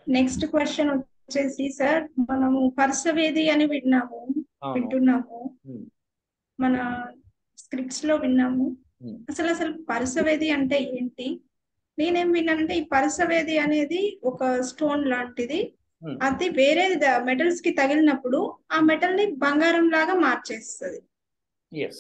Next question వచ్చేసి sir మనము పర్సవేది అని విన్నాము అవును వింటున్నాము ఉమ్, మన స్క్రిప్ట్స్ లో విన్నాము ఉమ్, అసలు అసలు పరుసవేది అంటే ఏంటి నేనేం విన్నానంటే ఈ పరుసవేది అనేది ఒక స్టోన్ లాంటిది ఉమ్. అది వేరే మెటల్స్ కి తగిలినప్పుడు ఆ మెటల్ ని బంగారం లాగా మార్చేస్తుంది ఎస్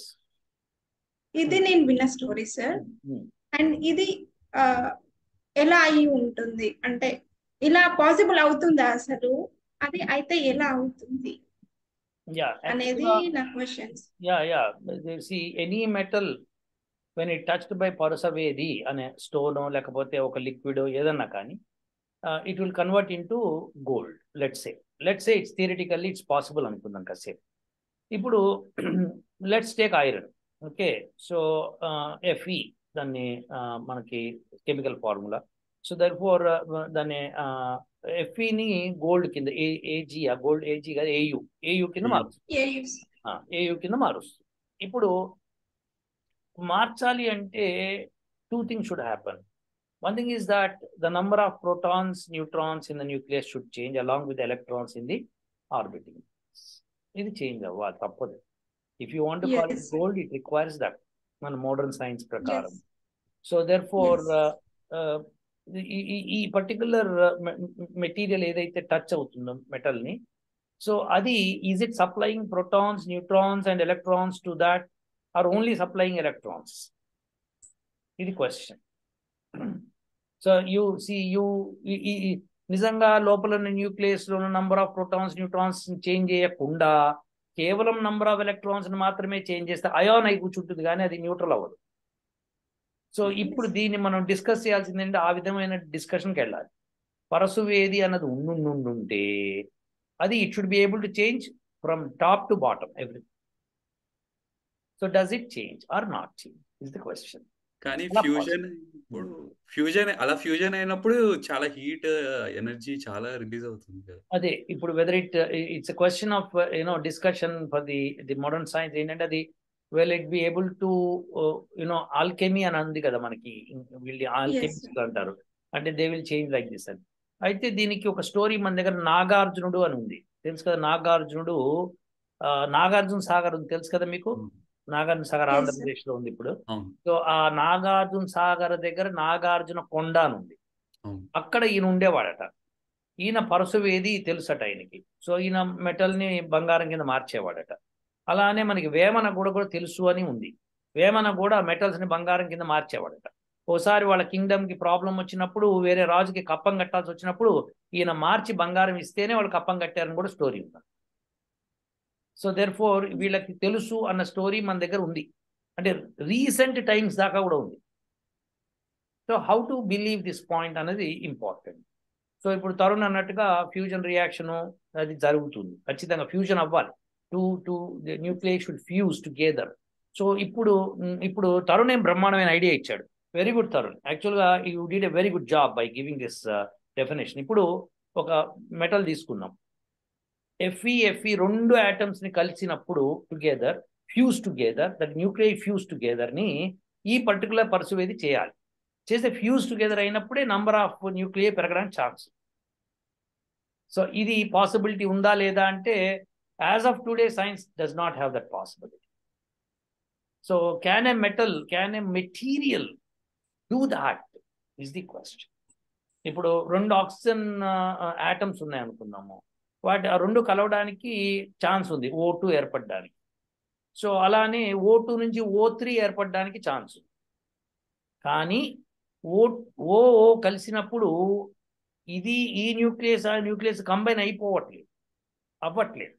ఇది నేను విన్న story sir um, um. And ఇది ఆ, ఎలా అయి ఉంటుంది అంటే ఇలా పాసిబుల్ అవుతుందా అసలు అది అయితే ఎలా అవుతుంది యా అనేది యాక్చువల్గా నా questions yeah yeah see any metal when it touched by పరుసవేది అనే స్టోన్ లేకపోతే ఒక లిక్విడ్ ఏదన్నా కానీ it will convert into gold let say let say it's theoretically it's possible అనుకుందాం కాసేపు ఇప్పుడు let's take iron okay so Fe దాన్ని uh, మనకి chemical formula so therefore దాన్ని ఎఫ్ఈని గోల్డ్ కింద ఏ ఏజీ గోల్డ్ ఏజీ కాదు AU AU కింద Hmm. మారుస్తుంది ఏయు కింద మారుస్తుంది ఇప్పుడు మార్చాలి అంటే two things should happen one thing is that the number of protons neutrons in the nucleus should change along with electrons in the orbiting ఇది change అవ్వాలి తప్పదు if you want call it Yes. Gold it requires that మన modern science ప్రకారం Yes. So therefore Yes. ఈ particular material ఏదైతే touch అవుతుందో metal ని so అది is it supplying protons neutrons and electrons to that are only supplying electrons ఇది question so you see you నిజంగా లోపల ఉన్న న్యూక్లియస్ లో ఉన్న number of protons neutrons change చేయకుండా కేవలం నంబర్ ఆఫ్ ఎలక్ట్రాన్స్ మాత్రమే చేంజ్ చేస్తే అయాన్ అయి కూర్చుంటుంది కానీ అది న్యూట్రల్ అవ్వదు సో ఇప్పుడు దీన్ని మనం డిస్కస్ చేయాల్సింది ఏంటంటే ఆ విధమైన డిస్కషన్కి వెళ్ళాలి పరశువేది అన్నది ఉండుండుంటే అది it should be able to change from top to bottom every so does it change or not change is the question కానీ అలా ఫ్యూజన్ ఇప్పుడు ఫ్యూజన్ అలా ఫ్యూజన్ అయినప్పుడు చాలా హీట్ ఎనర్జీ చాలా రిలీజ్ అవుతుంది కదా అదే ఇప్పుడు whether it it's a question of you know discussion for the the modern science ఏంటంటే అది well it be able to you know alchemy అని అంది కదా మనకి వీళ్ళు ఆల్కెమిస్ట్ అంటారు అంటే they will change like this అని అయితే దీనికి ఒక స్టోరీ మన దగ్గర నాగార్జునుడు అని ఉంది తెలుసు కదా నాగార్జునుడు ఆ, నాగార్జున సాగర్ ఉంది తెలుసు కదా మీకు అవును. Nagarjuna Sagar Yes, sir. ఆంధ్రప్రదేశ్ లో ఉంది ఇప్పుడు అవును సో ఆ నాగార్జున సాగర్ దగ్గర నాగార్జున కొండ అని ఉంది అవును అక్కడ ఈయన ఉండేవాడట ఈయన పరశువేది తెలుసట ఆయనకి సో ఈయన మెటల్ ని బంగారం కింద మార్చేవాడట అలానే మనకి వేమన కూడా కూడా తెలుసు అని ఉంది వేమన కూడా మెటల్స్ ని బంగారం కింద మార్చేవాడట ఓసారి వాళ్ళ కింగ్డమ్ కి ప్రాబ్లం వచ్చినప్పుడు వేరే రాజుకి కప్పం కట్టాల్సి వచ్చినప్పుడు ఈయన మార్చి బంగారం ఇస్తేనే వాళ్ళు కప్పం కట్టారని కూడా స్టోరీ ఉంది సో దెర్ ఫోర్ వీళ్ళకి తెలుసు అన్న స్టోరీ మన దగ్గర ఉంది అంటే రీసెంట్ టైమ్స్ దాకా కూడా ఉంది so how to believe this point అనేది ఇంపార్టెంట్ సో ఇప్పుడు తరుణ్ అన్నట్టుగా ఫ్యూజన్ రియాక్షన్ అది జరుగుతుంది ఖచ్చితంగా ఫ్యూజన్ అవ్వాలి to to nucleus should fuse together so ఇప్పుడు మ్, ఇప్పుడు తరుణ్ ఏం బ్రహ్మాండమైన ఐడియా ఇచ్చాడు వెరీ గుడ్ తరుణ్ యాక్చువల్గా you did a very good job by giving this definition ఇప్పుడు ఒక మెటల్ తీసుకుందాం ఎఫ్ఈ ఎఫ్ఈ రెండు atoms ని కలిసినప్పుడు together fuse together that nuclei fuse together ని ఈ పర్టికులర్ పర్సువేది చేయాలి చేస్తే ఫ్యూజ్ టుగెదర్ అయినప్పుడే నంబర్ ఆఫ్ న్యూక్లియై పెరగడానికి ఛాన్స్ సో ఇది పాసిబిలిటీ ఉందా లేదా అంటే as of today science does not have that possibility so can a metal can a material do that is the question ఇప్పుడు రెండు ఆక్సిజన్ ఆటమ్స్ ఉన్నాయి అనుకుందాము వాటి ఆ రెండు కలవడానికి ఛాన్స్ ఉంది ఓ టూ ఏర్పడడానికి సో అలానే ఓ టూ నుంచి ఓ త్రీ ఏర్పడడానికి ఛాన్స్ ఉంది కానీ ఓ ఓ ఓ కలిసినప్పుడు ఇది ఈ న్యూక్లియస్ ఆ న్యూక్లియస్ కంబైన్ అయిపోవట్లేదు అవ్వట్లేదు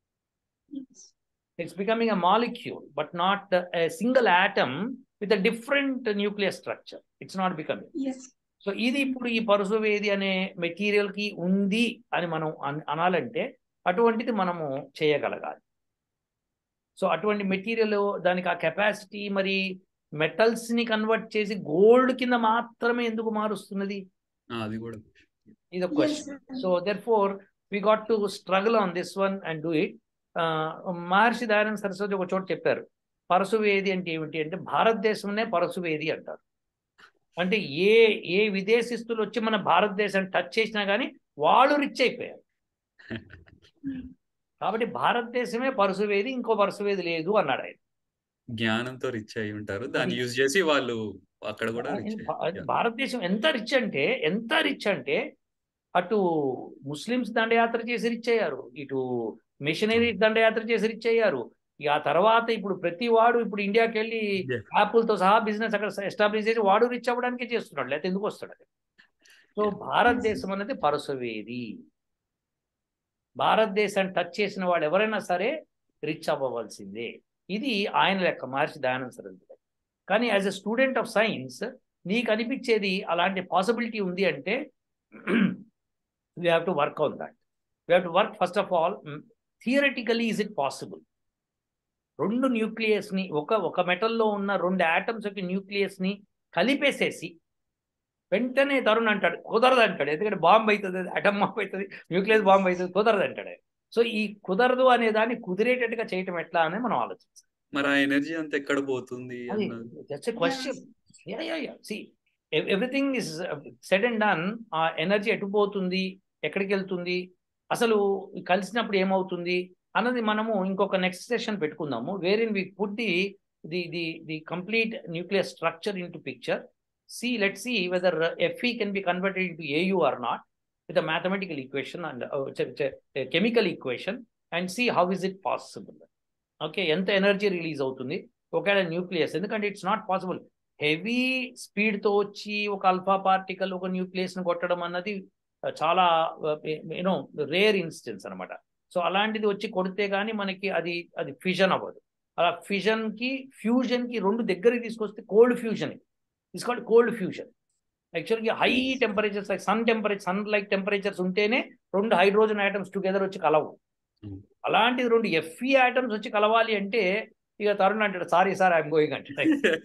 it's becoming a molecule but not a single atom with a different nucleus structure it's not becoming yes so ఇది ఇప్పుడు ఈ పరుసవేది అనే మెటీరియల్ కి ఉంది అని మనం అన్- అనాలంటే అటువంటిది మనము చేయగలగాలి సో అటువంటి మెటీరియల్ దానికి ఆ కెపాసిటీ మరి మెటల్స్ ని కన్వర్ట్ చేసి గోల్డ్ కింద మాత్రమే ఎందుకు మారుస్తున్నది ఆ, అది కూడా ఇది ఒక question so therefore we got to struggle on this one and do it Maharshi Dayananda Saraswati ఒక చోట చెప్పారు పరశువేది అంటే ఏమిటి అంటే భారతదేశంనే పరశువేది అంటారు అంటే ఏ ఏ విదేశీస్తులు వచ్చి మన భారతదేశాన్ని టచ్ చేసినా కానీ వాళ్ళు రిచ్ అయిపోయారు కాబట్టి భారతదేశమే పరుసువేది ఇంకో పరుసువేది లేదు అన్నాడు ఆయన జ్ఞానంతో రిచ్ అయి ఉంటారు దాన్ని అది- యూజ్ చేసి వాళ్ళు అక్కడ కూడా రిచ్ భా- భారతదేశం ఎంత రిచ్ అంటే ఎంత రిచ్ అంటే అటు ముస్లిమ్స్ దండయాత్ర చేసి రిచ్ అయ్యారు ఇటు మిషనరీస్ దండయాత్ర చేసి రిచ్ అయ్యారు ఇక ఆ తర్వాత ఇప్పుడు ప్రతి వాడు ఇప్పుడు ఇండియాకి వెళ్ళి యాపిల్ తో సహా బిజినెస్ అక్కడ ఎస్టాబ్లిష్ చేసి వాడు రిచ్ అవ్వడానికి చేస్తున్నాడు లేకపోతే ఎందుకు వస్తాడు అది సో భారతదేశం అనేది పరసవేది భారతదేశాన్ని టచ్ చేసిన వాడు ఎవరైనా సరే రిచ్ అవ్వవలసిందే ఇది ఆయన లెక్క మహర్షి దయానంద సరస్వతి కానీ as a student of science నీకు అనిపించేది అలాంటి పాసిబిలిటీ ఉంది అంటే we have to work on that we have to work first of all theoretically is it possible రెండు న్యూక్లియస్ని ఒక ఒక మెటల్లో ఉన్న రెండు ఆటమ్స్ యొక్క న్యూక్లియస్ని కలిపేసేసి వెంటనే తరుణ్ అంటాడు కుదరదు అంటాడు ఎందుకంటే బాంబు అవుతుంది అటమ్ బాంబు అవుతుంది న్యూక్లియస్ బాంబు అవుతుంది కుదరదు అంటాడు ఆయన. సో ఈ కుదరదు అనే దాన్ని కుదిరేటట్టుగా చేయటం ఎట్లా అని మనం ఆలోచించాలి మరి ఆ ఎనర్జీ అంతా ఎక్కడ పోతుంది అది అన్నది just question yeah yeah yeah see everything is said and done ఆ ఎనర్జీ ఎటు పోతుంది ఎక్కడికి వెళ్తుంది అసలు కలిసినప్పుడు ఏమవుతుంది అన్నది మనము ఇంకొక నెక్స్ట్ సెషన్ పెట్టుకుందాము wherein we put the the the the complete nuclear structure into picture see let see whether Fe can be converted into AU or not with a mathematical equation and chemical equation and see how is it possible okay ఎంత energy release అవుతుంది ఒకవేళ nucleus ఎందుకంటే it's not possible heavy స్పీడ్తో వచ్చి ఒక alpha particle ఒక న్యూక్లియస్ని కొట్టడం అన్నది uh, చాలా యూనో రేర్ ఇన్స్టెన్స్ అనమాట సో అలాంటిది వచ్చి కొడితే కానీ మనకి అది అది ఫ్యూజన్ అవ్వదు అలా ఫ్యూజన్కి ఫ్యూజన్కి రెండు దగ్గరికి తీసుకొస్తే cold fusion it's called cold fusion యాక్చువల్గా high temperatures like sun temperature sun like temperatures ఉంటేనే రెండు హైడ్రోజన్ ఐటమ్స్ టుగెదర్ వచ్చి కలవు Hmm. అలాంటిది రెండు ఎఫ్ఈ ఐటమ్స్ వచ్చి కలవాలి అంటే ఇక తరుణ్ అంటాడు సారీ సార్ ఐఎమ్ గోయింగ్ అంటే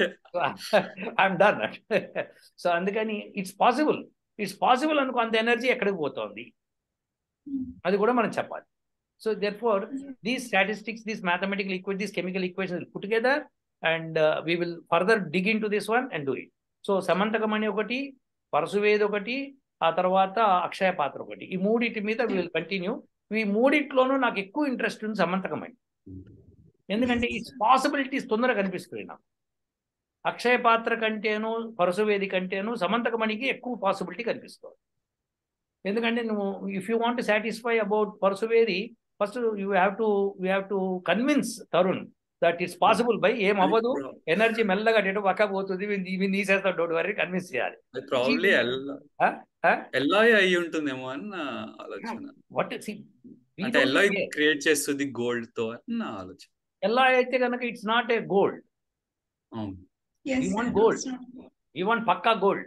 ఐఎమ్ డన్ సో అందుకని ఇట్స్ పాసిబుల్ ఇట్స్ పాసిబుల్ అనుకో అంత ఎనర్జీ ఎక్కడికి పోతుంది అది కూడా మనం చెప్పాలి so therefore these statistics these mathematical equation these chemical equation put together and we will further dig into this one and do it so Syamantakamani ఒకటి పరశువేది ఒకటి ఆ తర్వాత అక్షయ పాత్ర ఒకటి ఈ మూడిటి మీద విల్ కంటిన్యూ ఈ మూడిట్లోనూ నాకు ఎక్కువ ఇంట్రెస్ట్ ఉంది సమంతకమణి ఎందుకంటే ఈ పాసిబిలిటీస్ తొందరగా కనిపిస్తుంది నాకు అక్షయ పాత్ర కంటేను పరశువేది కంటేను సమంతకమణికి ఎక్కువ పాసిబిలిటీ కనిపిస్తుంది ఎందుకంటే నువ్వు if you want satisfy about పరశువేది first you have to you have to convince Tarun that it's possible by ఏం అవ్వదు ఎనర్జీ మెల్లగా డేటు పక్క పోతుంది ఇవి తీసేస్తా డోట్ వరీ కన్విన్స్ చేయాలి ప్రాబ్లీ Huh? Huh? ఎల్లా అయి ఉంటుందేమో అని నా ఆలోచన వాట్ అంటే ఎల్లా క్రియేట్ చేస్తుంది గోల్డ్ తో అని నా ఆలోచన ఎలా అయితే కనుక ఇట్స్ నాట్ ఏ గోల్డ్ అవును Yes, You want sir. gold. It's not gold. You want పక్కా gold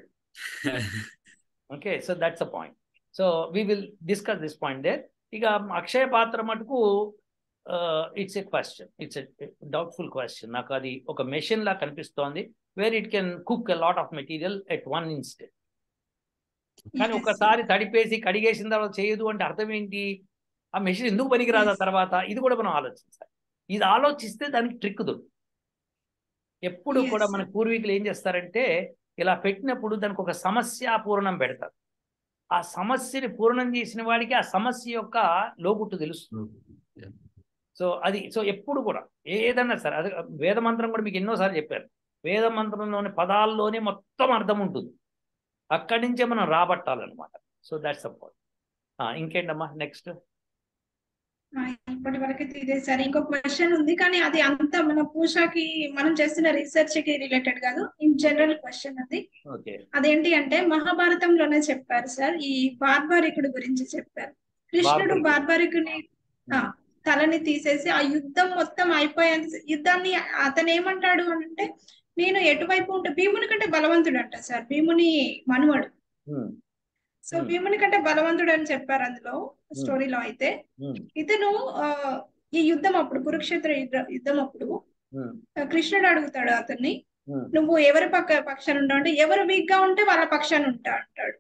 okay so that's a point so we will discuss this point there ఇక అక్షయ పాత్ర మటుకు it's a question it's a doubtful question నాకు అది ఒక machine లా కనిపిస్తోంది where it can cook a lot of material at one instant కానీ Yes, ఒకసారి తడిపేసి కడిగేసిన తర్వాత చేయదు అంటే అర్థం ఏంటి ఆ మెషిన్ ఎందుకు పనికిరాదు ఆ Yes. తర్వాత ఇది కూడా మనం ఆలోచించాలి ఇది ఆలోచిస్తే దానికి ట్రిక్ దొరుకుతుంది ఎప్పుడు Yes, కూడా sir. మన పూర్వీకులు ఏం చేస్తారంటే ఇలా పెట్టినప్పుడు దానికి ఒక సమస్య పూర్ణం పెడతారు ఆ సమస్యని పూర్ణం చేసిన వాడికి ఆ సమస్య యొక్క లోగుట్టు తెలుస్తుంది సో అది సో ఎప్పుడు కూడా ఏదన్నా సరే అది వేద మంత్రం కూడా మీకు ఎన్నోసార్లు చెప్పారు వేద మంత్రంలోని పదాల్లోనే మొత్తం అర్థం ఉంటుంది అక్కడి నుంచే మనం రాబట్టాలన్నమాట సో దాట్స్ అ ఇంకేంటమ్మా నెక్స్ట్ ఆ, ఇప్పటి వరకు ఇదే సార్ ఇంకో క్వశ్చన్ ఉంది కానీ అది అంత మన పూషాకి మనం చేస్తున్న రీసెర్చ్ కి రిలేటెడ్ కాదు ఇన్ జనరల్ క్వశ్చన్ అది ఓకే అదేంటి అంటే మహాభారతంలోనే చెప్పారు సార్ ఈ బార్బారికుడు గురించి చెప్పారు కృష్ణుడు బార్బరికుడు. బార్బారికుని ఆ, తలని తీసేసి ఆ యుద్ధం మొత్తం అయిపోయేంత యుద్ధాన్ని అతను ఏమంటాడు అని అంటే నేను ఎటువైపు ఉంటే భీముని కంటే బలవంతుడు అంట సార్ భీముని మనుమడు సో Hmm. భీముని కంటే బలవంతుడు అని చెప్పారు అందులో స్టోరీలో అయితే ఇతను ఆ, ఈ యుద్ధం అప్పుడు కురుక్షేత్ర యుద్ధ- యుద్ధం అప్పుడు ఆ, కృష్ణుడు అడుగుతాడు అతన్ని నువ్వు ఎవరి పక్క పక్షాన ఉంటావు అంటే ఎవరు వీక్ గా ఉంటే వాళ్ళ పక్షాన ఉంటా అంటాడు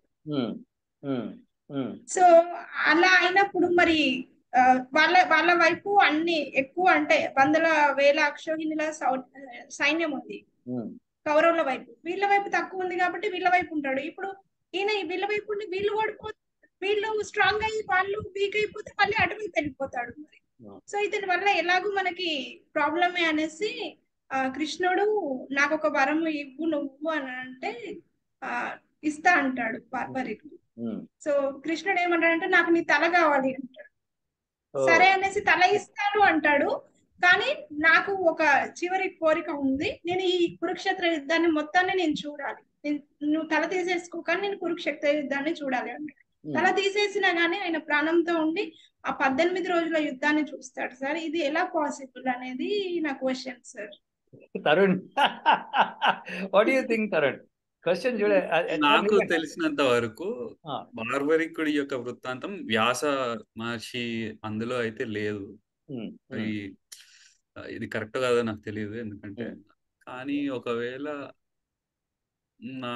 సో అలా అయినప్పుడు మరి ఆ, వాళ్ళ వాళ్ళ వైపు అన్ని ఎక్కువ అంటే వందల వేల అక్షోహిణుల సౌ- సైన్యం ఉంది కౌరవుల వైపు వీళ్ళ వైపు తక్కువ ఉంది కాబట్టి వీళ్ళ వైపు ఉంటాడు ఇప్పుడు ఈయన వీళ్ళ వైపు ఉండి వీళ్ళు ఓడిపో వీళ్ళు స్ట్రాంగ్ అయ్యి వాళ్ళు వీక్ అయిపోతే మళ్ళీ అటువైపు వెళ్ళిపోతాడు మరి సో ఇతని వల్ల ఎలాగూ మనకి ప్రాబ్లమే అనేసి ఆ కృష్ణుడు నాకు ఒక వరం ఇవ్వు నువ్వు అని అంటే ఆ ఇస్తా అంటాడు బార్బరికి సో కృష్ణుడు ఏమంటాడంటే నాకు నీ తల కావాలి అంటాడు సరే అనేసి తల ఇస్తాను అంటాడు కానీ నాకు ఒక చివరి కోరిక ఉంది నేను ఈ కురుక్షేత్ర యుద్ధాన్ని మొత్తాన్ని నేను చూడాలి నువ్వు తల తీసేసుకో కానీ నేను కురుక్షేత్ర యుద్ధాన్ని చూడాలి అంటాడు తల తీసేసినా గానీ ఆయన ప్రాణంతో ఉండి ఆ పద్దెనిమిది రోజుల యుద్ధాన్ని చూస్తాడు సార్ ఇది ఎలా పాసిబుల్ అనేది నా question sir Tarun what you think Tarun question చూడే నాకు తెలిసినంత వరకు బార్బరికుడి యొక్క వృత్తాంతం వ్యాస మహర్షి అందులో అయితే లేదు అది ఇది కరెక్ట్ కాదో నాకు తెలియదు ఎందుకంటే కానీ ఒకవేళ నా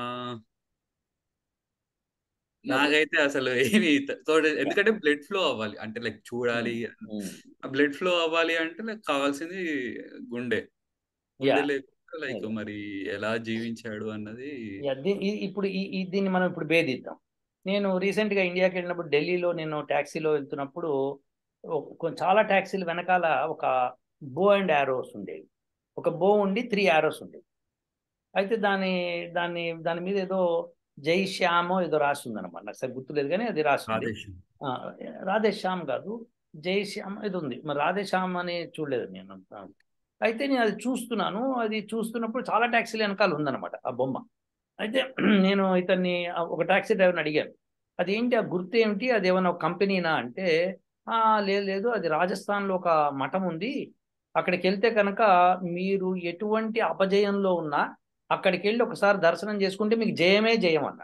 నాకైతే అసలు ఏమి ఎందుకంటే బ్లడ్ ఫ్లో అవ్వాలి అంటే లైక్ చూడాలి బ్లడ్ ఫ్లో అవ్వాలి అంటే లైక్ కావాల్సింది గుండె గుండె లేకుండా లైక్ మరి ఎలా జీవించాడు అన్నది ఇప్పుడు ఈ దీన్ని మనం ఇప్పుడు భేదిద్దాం నేను రీసెంట్ గా ఇండియాకి వెళ్ళినప్పుడు ఢిల్లీలో నేను ట్యాక్సీలో వెళ్తున్నప్పుడు చాలా ట్యాక్సీలు వెనకాల ఒక బో అండ్ యారోస్ ఉండేవి ఒక బో ఉండి త్రీ యారోస్ ఉండేవి అయితే దాని దాన్ని దాని మీద ఏదో జై శ్యామో ఏదో రాసి ఉందన్నమాట నాకు సరి గుర్తులేదు కానీ అది రాసి ఉంది రాధే శ్యామ్ కాదు జై శ్యామ్ ఇది ఉంది మరి రాధే శ్యామ్ అని చూడలేదు నేను అయితే నేను అది చూస్తున్నాను అది చూస్తున్నప్పుడు చాలా ట్యాక్సీలు వెనకాల ఉందన్నమాట ఆ బొమ్మ అయితే నేను ఇతన్ని ఒక ట్యాక్సీ డ్రైవర్ని అడిగాను అది ఏంటి ఆ గుర్తు ఏమిటి అది ఏమైనా ఒక కంపెనీనా అంటే లేదు లేదు అది రాజస్థాన్లో ఒక మఠం ఉంది అక్కడికి వెళ్తే కనుక మీరు ఎటువంటి అపజయంలో ఉన్నా అక్కడికి వెళ్ళి ఒకసారి దర్శనం చేసుకుంటే మీకు జయమే జయం అన్న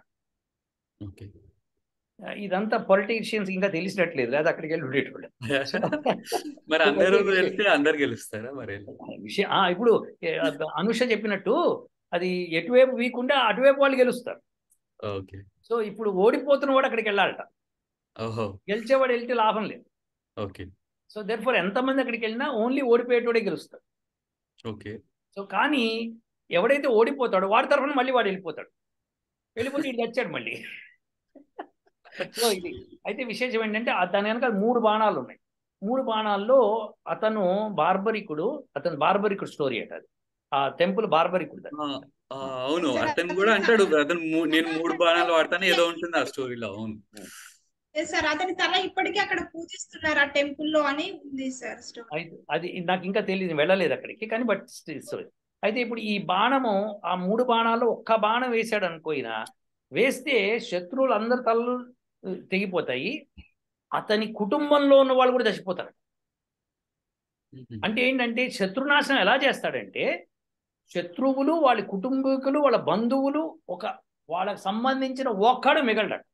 ఇదంతా పొలిటీషియన్స్ ఇంకా తెలిసినట్లేదు లేదా అక్కడికి వెళ్ళి ఉండేటోళ్ళు మరి అందరూ వెళ్తే అందరు గెలుస్తారా మరి విషయం ఇప్పుడు అనుష చెప్పినట్టు అది ఎటువైపు వీక్ ఉంటే అటువైపు వాళ్ళు గెలుస్తారు ఓకే సో ఇప్పుడు ఓడిపోతున్న వాడు అక్కడికి వెళ్ళాలట ఓహో గెలిచేవాడు వెళ్తే లాభం లేదు ఓకే సో దెర్ ఫర్ ఎంతమంది అక్కడికి వెళ్ళినా ఓన్లీ ఓడిపోయేటోడే గెలుస్తాడు ఓకే సో కానీ ఎవడైతే ఓడిపోతాడో వాడి తరఫున మళ్ళీ వాడు వెళ్ళిపోతాడు వెళ్ళిపోతే ఇటు వచ్చాడు మళ్ళీ సో ఇది అయితే విశేషం ఏంటంటే దాని వెనక మూడు బాణాలు ఉన్నాయి మూడు బాణాల్లో అతను బార్బరికుడు అతను బార్బరికుడు స్టోరీ అట అది ఆ టెంపుల్ బార్బరికుడు అవును అతను కూడా అంటాడు అతను నేను మూడు బాణాలు వాడతాను ఏదో ఉంటుంది ఆ స్టోరీలో అవును సార్ అతని తల ఇప్పటికీ అక్కడ పూజిస్తున్నారు ఆ టెంపుల్ లో అని ఉంది సార్ అది నాకు ఇంకా తెలియదు వెళ్ళలేదు అక్కడికి కానీ బట్ అయితే ఇప్పుడు ఈ బాణము ఆ మూడు బాణాల్లో ఒక్క బాణం వేశాడు అనుకోయినా వేస్తే శత్రువులు అందరి తలలు తెగిపోతాయి అతని కుటుంబంలో ఉన్న వాళ్ళు కూడా చచ్చిపోతారు అంటే ఏంటంటే శత్రునాశనం ఎలా చేస్తాడంటే శత్రువులు వాళ్ళ కుటుంబీకులు వాళ్ళ బంధువులు ఒక వాళ్ళకి సంబంధించిన ఒక్కడు మిగలడాడు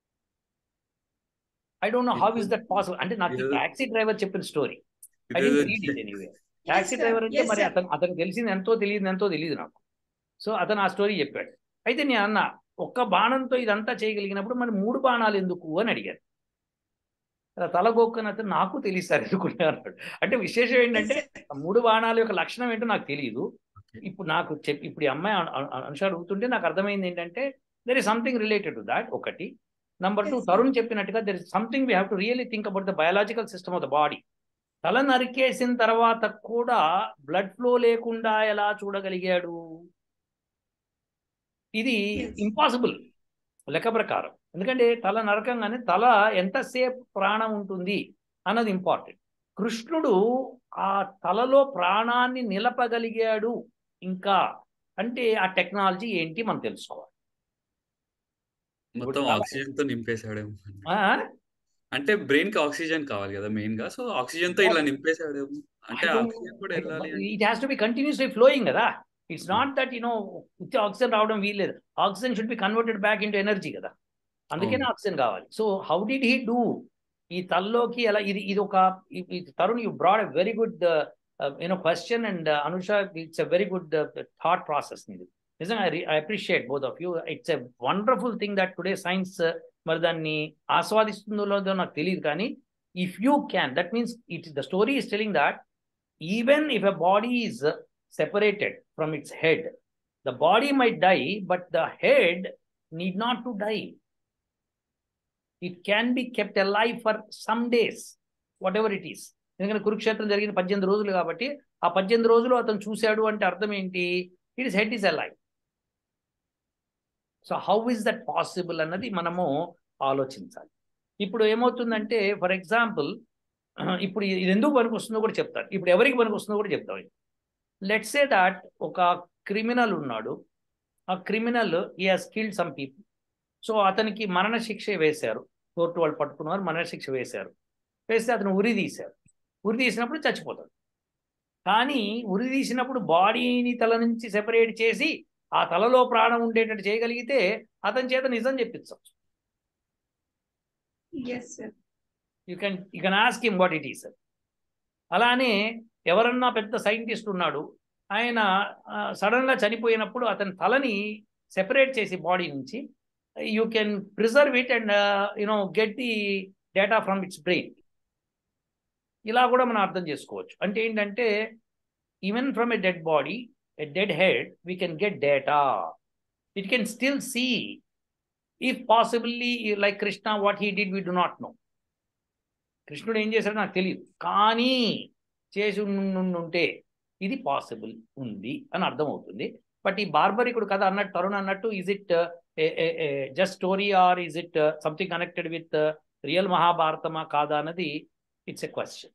I don't know how is that possible అంటే నాకు టాక్సీ డ్రైవర్ చెప్పిన story I didn't read it anyway taxi driver అంటే మరి అతను అతను తెలిసింది ఎంతో తెలియదు ఎంతో తెలియదు నాకు సో అతను ఆ స్టోరీ చెప్పాడు అయితే నేను అన్న ఒక్క బాణంతో ఇదంతా చేయగలిగినప్పుడు మరి మూడు బాణాలు ఎందుకు అని అడిగారు తలగొక్కని అతను నాకు తెలియస్తారు ఎందుకునే అన్నాడు అంటే విశేషం ఏంటంటే మూడు బాణాల యొక్క లక్షణం ఏంటో నాకు తెలియదు ఇప్పుడు నాకు చెప్పి ఇప్పుడు ఈ అమ్మాయి అనుష అడుగుతుంటే నాకు అర్థమైంది ఏంటంటే there is something related to that ఒకటి నంబర్ టూ తరుణ్ చెప్పినట్టుగా there is something we have to really think about the biological system of the body తల నరికేసిన తర్వాత కూడా బ్లడ్ ఫ్లో లేకుండా ఎలా చూడగలిగాడు ఇది ఇంపాసిబుల్ లెక్క ప్రకారం ఎందుకంటే తల నరకంగానే తల ఎంతసేపు ప్రాణం ఉంటుంది అన్నది ఇంపార్టెంట్ కృష్ణుడు ఆ తలలో ప్రాణాన్ని నిలపగలిగాడు ఇంకా అంటే ఆ టెక్నాలజీ ఏంటి మనం తెలుసుకోవాలి మొత్తం ఆక్సిజన్ తో నింపేశాడేమో అంటే బ్రెయిన్ కి ఆక్సిజన్ కావాలి కదా మెయిన్ గా సో ఆక్సిజన్ తో ఇలా నింపేశాడేమో అంటే ఆక్సిజన్ కూడా వెళ్ళాలి it has to be continuously flowing కదా ఇట్స్ నాట్ దట్ యునో ఉత్తి ఆక్సిజన్ రావడం వీల్లేదు oxygen should be converted back into energy కదా అందుకనే ఆక్సిజన్ కావాలి so how did he do ఈ తల్లోకి ఎలా ఇది ఇది ఒక Tarun you brought a very good you know question and Anusha it's a very good thought process ఇది నిజంగా I appreciate both of you it's a wonderful thing that today science మరి దాన్ని ఆస్వాదిస్తుందో లేదో నాకు తెలియదు కానీ if you can that means it the story is telling that even if a body is separated from its head the body may die but the head need not to die it can be kept alive for some days whatever it is ఎందుకంటే కురుక్షేత్రం జరిగిన పద్దెనిమిది రోజులు కాబట్టి ఆ పద్దెనిమిది రోజులు అతను చూశాడు అంటే అర్థం ఏంటి it is head is alive so how is that possible అన్నది మనము ఆలోచించాలి ఇప్పుడు ఏమవుతుందంటే ఫర్ ఎగ్జాంపుల్ ఇప్పుడు ఇది ఎందుకు పనికొస్తుందో కూడా చెప్తాను ఇప్పుడు ఎవరికి పనికొస్తుందో కూడా చెప్తాం లెట్స్ సే దాట్ ఒక క్రిమినల్ ఉన్నాడు ఆ criminal he has killed some people so అతనికి మరణ శిక్ష వేశారు కోర్టు వాళ్ళు పట్టుకున్నారు మరణ శిక్ష వేశారు వేస్తే అతను ఉరి తీశారు ఉరి తీసినప్పుడు చచ్చిపోతాడు కానీ ఉరి తీసినప్పుడు బాడీని తల నుంచి సెపరేట్ చేసి ఆ తలలో ప్రాణం ఉండేటట్టు చేయగలిగితే అతని చేత నిజం చెప్పించవచ్చు yes sir you can you can ask him what it is అలానే ఎవరన్నా పెద్ద సైంటిస్ట్ ఉన్నాడు ఆయన సడన్గా చనిపోయినప్పుడు అతని తలని సెపరేట్ చేసి బాడీ నుంచి you can preserve it and you know get the data from its brain ఇలా కూడా మనం అర్థం చేసుకోవచ్చు అంటే ఏంటంటే even from a dead body a dead head we can get data it can still see if possibly like Krishna what he did we do not know కృష్ణుడు ఏం చేశాడో నాకు తెలియదు కానీ చేసి ఉంటే ఇది పాసిబుల్ ఉంది అని అర్థమవుతుంది బట్ ఈ బార్బరికుడు కథ అన్నట్టు తరుణ్ అన్నట్టు is it just story or is it something connected with real మహాభారతమా కాదా అన్నది it's a question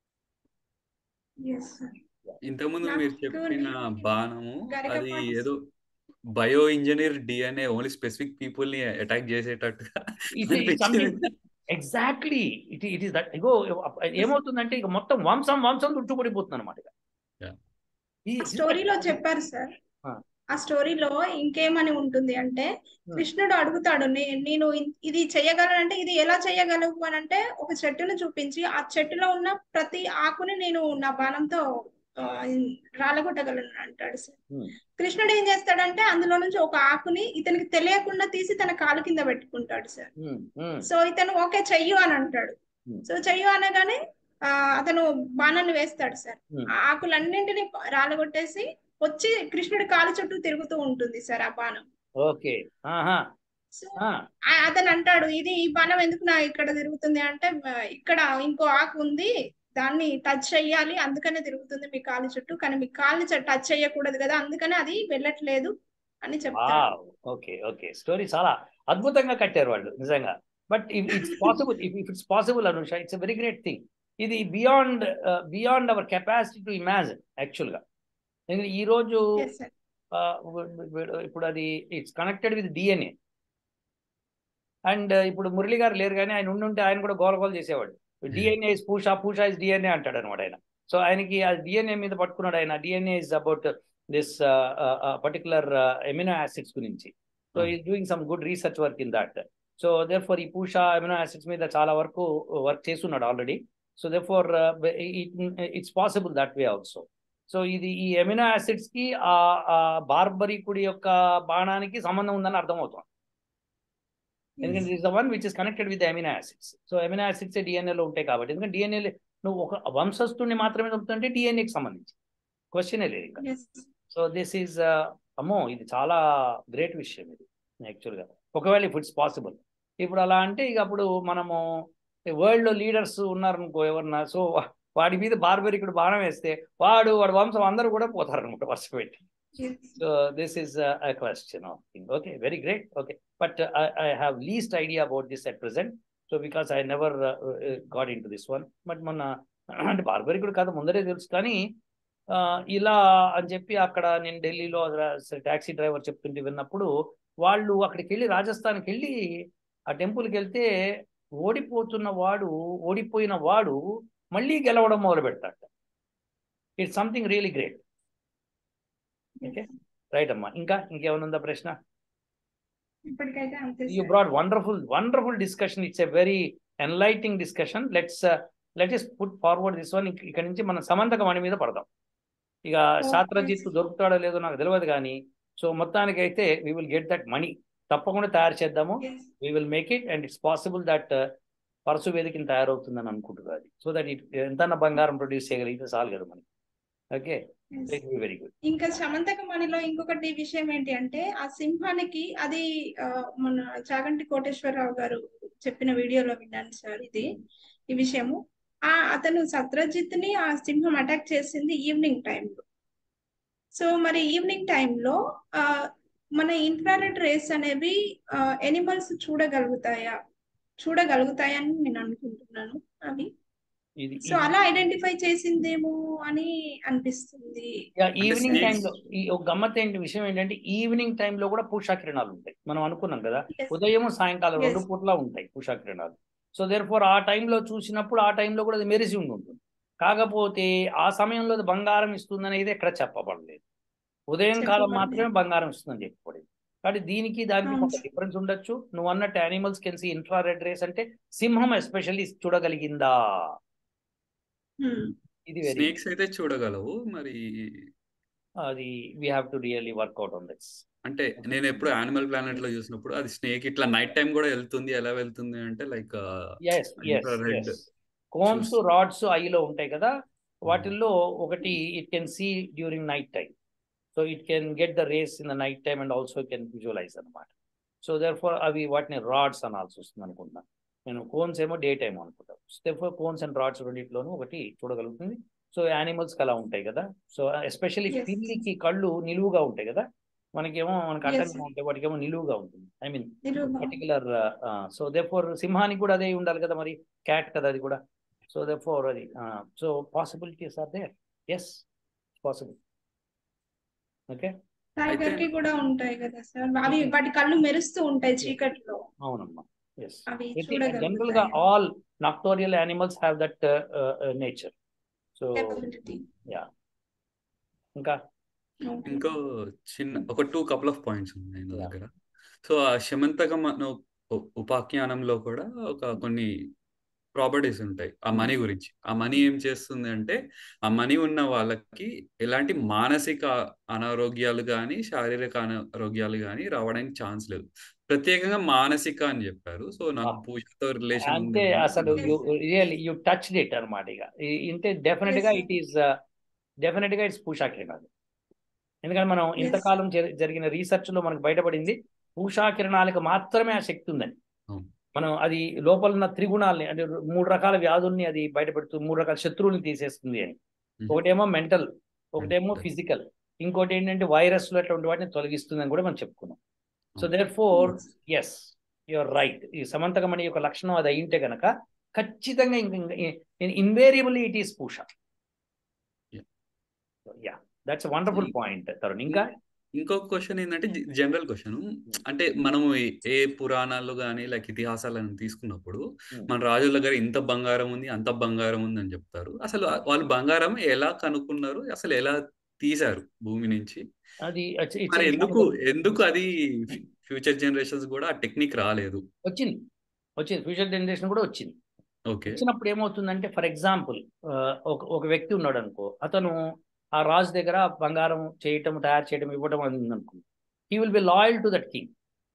yes sir ఇంతకుముందు నాకు మీరు చెప్పిన బాణము గరిక అది పాటి- ఏదో bio engineer DNA only specific people ని అటాక్ చేసేటట్టుగా అనిపించింది. Exactly it it is that ego ఏమవుతుందంటే ఇక మొత్తం వంశం వంశం చుట్టుపడిపోతుంది అనమాట Yeah. ఆ స్టోరీలో చెప్పారు సార్ ఆ. ఆ స్టోరీలో ఇంకేమని ఉంటుంది అంటే కృష్ణుడు అడుగుతాడు "నే- నేను ఇన్- ఇది చెయ్యగలనంటే ఇది ఎలా చెయ్యగలవు అని అంటే ఒక చెట్టును చూపించి ఆ చెట్టులో ఉన్న ప్రతి ఆకుని నేను నా బాణంతో ఆ, రాలగొట్టగలను అంటాడు సార్ Hmm. కృష్ణుడు ఏం చేస్తాడంటే అందులో నుంచి ఒక ఆకుని ఇతనికి తెలియకుండా తీసి తన కాలు కింద పెట్టుకుంటాడు సార్ సో ఇతను ఓకే చెయ్యు అని అంటాడు Hmm. సో చెయ్యు అనగానే ఆ అతను బాణాన్ని వేస్తాడు సార్ Hmm. ఆ ఆకులన్నింటినీ రాలగొట్టేసి వచ్చి కృష్ణుడి కాలు చుట్టూ తిరుగుతూ ఉంటుంది సార్ ఆ బాణం ఓకే ఆహా సో ఆ, ఆ- అతను అంటాడు ఇది ఈ బాణం ఎందుకు నా ఇక్కడ తిరుగుతుంది అంటే "మ, ఇక్కడ ఇంకో ఆకు ఉంది దాన్ని టచ్ చెయ్యాలి అందుకనే తిరుగుతుంది మీ కాలు చుట్టూ కానీ మీ కాలుని టచ్ చేయకూడదు కదా అందుకనే అది వెళ్ళట్లేదు అని చెప్తాడు వావ్ ఓకే ఓకే స్టోరీ చాలా అద్భుతంగా కట్టారు వాళ్ళు నిజంగా but it's possible if if it's possible Anusha it's a very great thing ఇది beyond beyond our capacity to imagine actually ఎందుకంటే ఈ రోజు ఎస్ సార్ ఆ, వ- వ- ఇప్పుడు అది it's connected with DNA and ఇప్పుడు మురళి గారు లేరు కానీ ఆయన ఉండుంటే ఆయన కూడా గోల గోల చేసేవాడు DNA is Pusha Pusha is DNA అంటాడు అనమాట ఆయన సో ఆయనకి ఆ డిఎన్ఏ మీద పట్టుకున్నాడు ఆయన DNA is about this particular amino acids గురించి so is doing some good research work in that so therefore ఈ పూషా ఎమినో యాసిడ్స్ మీద చాలా వరకు వర్క్ చేస్తున్నాడు already so therefore it's possible that way also so ఇది ఈ amino acids కి ఆ ఆ బార్బరికుడి యొక్క బాణానికి సంబంధం ఉందని అర్థమవుతుంది ఎందుకంటే is the one which is connected with amino acids so amino acids డిఎన్ఏలో ఉంటాయి కాబట్టి ఎందుకంటే డిఎన్ఏ నువ్వు ఒక వంశస్థుని మాత్రమే చదువుతుంటే డిఎన్ఏకి సంబంధించి క్వశ్చనే లేదు ఇంకా ఎస్ సో దిస్ ఈజ్ అమ్మో ఇది చాలా గ్రేట్ విషయం ఇది యాక్చువల్గా ఒకవేళ ఇఫ్ ఇట్స్ పాసిబుల్ ఇప్పుడు అలా అంటే ఇక అప్పుడు మనము వరల్డ్లో లీడర్స్ ఉన్నారనుకో ఎవరన్నా సో వాడి మీద బార్బరికుడు బాణం వేస్తే వాడు వాడి వంశం అందరూ కూడా పోతారు అనమాట వర్ష పెట్టి So this is uh, a question of thing. Okay, very great. Okay, but uh, I, I have least idea about this at present. So because I never uh, uh, got into this one. But మొన్న అంటే బార్బరికుడు కథ ముందరే తెలుసు కానీ ఆ, ఇలా అని చెప్పి అక్కడ నేను ఢిల్లీలో ట్యాక్సీ డ్రైవర్ చెప్తుంటే విన్నప్పుడు వాళ్ళు అక్కడికి వెళ్ళి రాజస్థాన్కి వెళ్ళి ఆ టెంపుల్కి వెళ్తే ఓడిపోతున్న వాడు ఓడిపోయిన వాడు మళ్ళీ గెలవడం మొదలు పెడతాడు it's something really great okay right అమ్మా ఇంకా ఇంకేమైనా ఉందా ప్రశ్న ఇప్పటికైతే అంతే you sir brought wonderful wonderful discussion it's a very enlightening discussion let's let us put forward this one ఇక్కడ నుంచి మనం సమంతక మణి మీద పడదాం ఇక శాస్త్రజిత్ దొరుకుతాడో లేదో నాకు తెలియదు కానీ సో మొత్తానికి అయితే we will get that mani తప్పకుండా తయారు చేద్దాము yes we will make it and it's possible that పరశు వేదికని తయారవుతుందని అనుకుంటున్నారు అది సో దట్ ఇట్ ఎంత బంగారం ప్రొడ్యూస్ చేయగలిగితే చాలు కదా మనకి ఓకే Yes. వెరీ గుడ్ ఇంకా సమంతక మణిలో ఇంకొకటి విషయం ఏంటి అంటే ఆ సింహానికి అది ఆ, మన చాగంటి కోటేశ్వరరావు గారు చెప్పిన వీడియోలో విన్నాను సార్ ఇది ఈ విషయము ఆ అతను సత్రజిత్ ని ఆ సింహం అటాక్ చేసింది ఈవినింగ్ టైంలో సో మరి ఈవినింగ్ టైంలో ఆ మన ఇన్ఫ్రారెడ్ రేస్ అనేవి ఎనిమల్స్ చూడగలుగుతాయా చూడగలుగుతాయని నేను అనుకుంటున్నాను అవి ఇది సో అలా ఐడెంటిఫై చేసిందేమో అని అనిపిస్తుంది ఈవినింగ్ snakes- టైంలో ఈ ఒక గమ్మత్ ఏంటి విషయం ఏంటంటే ఈవినింగ్ టైంలో కూడా పూషా కిరణాలు ఉంటాయి మనం అనుకున్నాం కదా Yes. ఉదయం సాయంకాలం రెండు Yes. పూట్ల ఉంటాయి పూషా కిరణాలు సో దేర్ ఫోర్ ఆ టైంలో చూసినప్పుడు ఆ టైంలో కూడా అది మెరిసి ఉండి ఉంటుంది కాకపోతే ఆ సమయంలో అది బంగారం ఇస్తుంది అనేది ఎక్కడ చెప్పబడలేదు ఉదయం కాలం చెప్పబడలేదు. మాత్రమే బంగారం ఇస్తుందని చెప్పబడింది కాబట్టి దీనికి దానికి అవును. కొంత డిఫరెన్స్ ఉండొచ్చు నువ్వు అన్నట్టు animals can see infrared rays అంటే సింహం ఎస్పెషల్లీ చూడగలిగిందా Hmm. ఇది వెరీ స్నేక్స్ అయితే చూడగలవు మరి అది we have to really work out on this అంటే నేను ఎప్పుడు యానిమల్ ప్లానెట్ లో చూసినప్పుడు అది స్నేక్ ఇట్లా నైట్ టైం కూడా వెళ్తుంది ఎలా వెళ్తుంది అంటే like yes yes Infrared yes cones చూసి- రాడ్స్ ఐలో ఉంటాయి కదా వాటిల్లో ఒకటి it can see during night time so it can get the rays in the night time and also can visualize అనమాట సో దేర్ ఫోర్ అవి వాటిని రాడ్స్ అనాల్సి వస్తుంది అనుకుంటున్నా నేను కోన్స్ ఏమో డే టైం అనుకుంటాను దేర్ కోన్స్ అండ్ రాడ్స్ రెండింటిలోనూ ఒకటి చూడగలుగుతుంది సో యానిమల్స్కి అలా ఉంటాయి కదా సో ఎస్పెషల్లీ Yes. పిల్లికి కళ్ళు నిలువుగా ఉంటాయి కదా మనకేమో మనకి Yes. అడ్డంగా ఉంటాయి వాటికేమో నిలువుగా ఉంటుంది ఐ మీన్ నిరూపణ. పర్టికులర్ సో దే ఫోర్ సింహానికి కూడా అదే ఉండాలి కదా మరి క్యాట్ కదా అది కూడా సో దే ఫోర్ అది so possibilities are there yes possible okay tiger కి కూడా ఉంటాయి కదా సార్ అవి వాటి కళ్ళు మెరుస్తూ ఉంటాయి చీకట్లో అవునమ్మా ఎస్ అవి జనరల్ గా చూడగలుగుతాయి all nocturnal animals have that nature so Capability. Yeah ఇంకా Okay. ఇంకో చిన్న ఒక టూ కపుల్ ఆఫ్ పాయింట్స్ ఉన్నాయి నా Yeah. దగ్గర సో ఆ శమంతకం అనే ఉ- ఉపాఖ్యానంలో కూడా ఒక కొన్ని ప్రాపర్టీస్ ఉంటాయి ఆ మనీ గురించి ఆ మనీ ఏం చేస్తుంది అంటే ఆ మనీ ఉన్న వాళ్ళకి ఎలాంటి మానసిక అనారోగ్యాలు కానీ శారీరక అనారోగ్యాలు కానీ రావడానికి ఛాన్స్ లేదు ప్రత్యేకంగా మానసిక అని చెప్పారు సో నాకు Ah. పూజతో రిలేషన్ అంతే అసలు రియల్ యూ టచ్ ఇట్ అనమాట ఇక ఈ- ఇంతే డెఫినెట్ గా Yes, ఇట్ ఈస్ డెఫినెట్ గా ఇట్స్ పూషా కిరణాలు ఎందుకంటే మనం ఇంతకాలం జరి- జరిగిన రీసెర్చ్ లో మనకు బయటపడింది పూషా కిరణాలకు మాత్రమే ఆ శక్తి ఉందని అవును. మనం అది లోపల ఉన్న త్రిగుణాలని అంటే మూడు రకాల వ్యాధుల్ని అది బయటపెడుతూ మూడు రకాల శత్రువుల్ని తీసేస్తుంది అని Mhm. ఒకటేమో మెంటల్ ఒకటేమో Mental. ఫిజికల్ ఇంకోటి ఏంటంటే వైరస్ లో అటువంటి వాటిని తొలగిస్తుంది అని కూడా మనం చెప్పుకున్నాం సో అవును. Therefore Yes. Yes you're right ఈ సమంతకమణి యొక్క లక్షణం అది అయింటే గనక ఖచ్చితంగా invariably it is Pusha Yeah. Yeah that's wonderful point Tarun ఇంకా ఇంకొక క్వశ్చన్ ఏంటంటే జనరల్ క్వశ్చన్ అంటే మనము ఏ- ఏ పురాణాలు కానీ లైక్ ఇతిహాసాలను తీసుకున్నప్పుడు Hmm. మన రాజుల దగ్గర ఇంత బంగారం ఉంది అంత బంగారం ఉంది అని చెప్తారు అసలు ఆ- వాళ్ళు బంగారం ఎలా కనుక్కున్నారు అసలు ఎలా తీశారు భూమి నుంచి అది it's- it's మరి a- ఎందుకు ఎందుకు అది ఫ్యూచర్ జనరేషన్స్ కూడా ఆ టెక్నిక్ రాలేదు వచ్చింది వచ్చింది ఫ్యూచర్ జనరేషన్ కూడా వచ్చింది ఓకే వచ్చినప్పుడు ఏమవుతుందంటే ఫర్ ఎగ్జాంపుల్ ఒక ఒక వ్యక్తి ఉన్నాడు అనుకో అతను ఆ రాజు దగ్గర బంగారం చేయటం తయారు చేయడం ఇవ్వడం అని ఉందనుకో he will be loyal to that king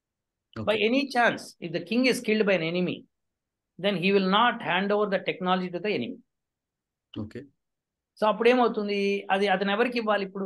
by any chance, if the king is killed by an enemy, then he will not hand over the technology to the enemy. Okay so అప్పుడు ఏమవుతుంది అది అతను ఎవరికి ఇవ్వాలి ఇప్పుడు